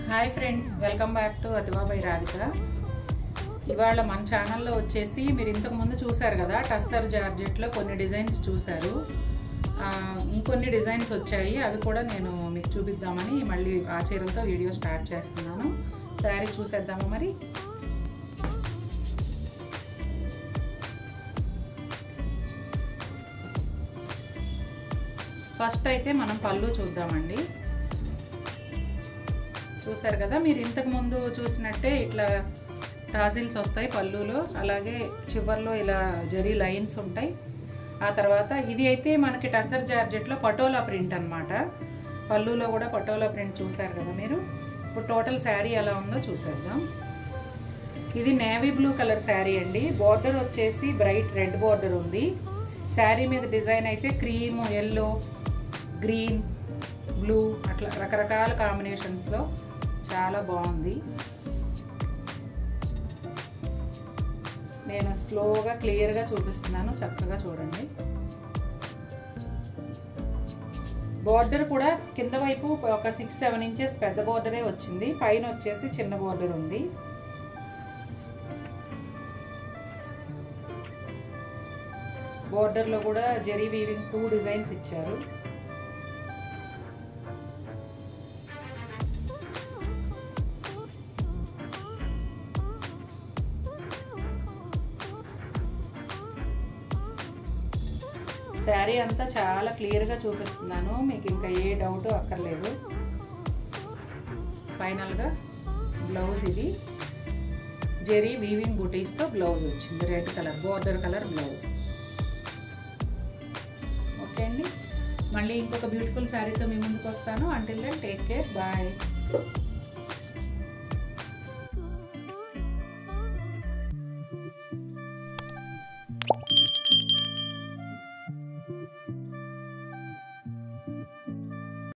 hi friends welcome back to అతిబాబాయ్ రాధిక ఇవాళ మన ఛానల్లో వచ్చేసి మీరు ఇంతకు ముందు చూసారు కదా టస్సర్ జార్జెట్లో కొన్ని డిజైన్స్ చూశారు ఆ, ఇంకొన్ని డిజైన్స్ వచ్చాయి అవి కూడా నేను మీకు చూపిద్దామని మళ్ళీ ఆ చీరలతో వీడియో స్టార్ట్ చేస్తున్నాను శారీ చూసేద్దామా మరి ఫస్ట్ అయితే మనం పళ్ళు చూద్దామండి చూసారు కదా మీరు ఇంతకు ముందు చూసినట్టే ఇట్లా టాజిల్స్ వస్తాయి పళ్ళులో అలాగే చివర్లో ఇలా జరీ లైన్స్ ఉంటాయి ఆ తర్వాత ఇది అయితే మనకి టసర్ జార్జెట్లో పటోలా ప్రింట్ అన్నమాట పళ్ళులో కూడా పటోలా ప్రింట్ చూసారు కదా మీరు ఇప్పుడు టోటల్ శారీ ఎలా ఉందో చూసేద్దాం ఇది నేవీ బ్లూ కలర్ శారీ అండి బార్డర్ వచ్చేసి బ్రైట్ రెడ్ బార్డర్ ఉంది శారీ మీద డిజైన్ అయితే క్రీమ్ ఎల్లో గ్రీన్ బ్లూ అట్లా రకరకాల కాంబినేషన్స్లో చాలా బాగుంది నేను స్లోగా క్లియర్గా చూపిస్తున్నాను చక్కగా చూడండి బార్డర్ కూడా కింద వైపు ఒక సిక్స్ సెవెన్ ఇంచెస్ పెద్ద బార్డరే వచ్చింది పైన వచ్చేసి చిన్న బార్డర్ ఉంది బార్డర్లో కూడా జెరీ వీవింగ్ టూ డిజైన్స్ ఇచ్చారు శారీ అంతా చాలా క్లియర్గా చూపిస్తున్నాను మీకు ఇంకా ఏ డౌట్ అక్కర్లేదు ఫైనల్గా బ్లౌజ్ ఇది జెరీ వీవింగ్ బుటీస్తో బ్లౌజ్ వచ్చింది red colour border colour blouse okay అండి మళ్ళీ ఇంకొక బ్యూటిఫుల్ శారీతో మీ ముందుకు వస్తాను until then take care bye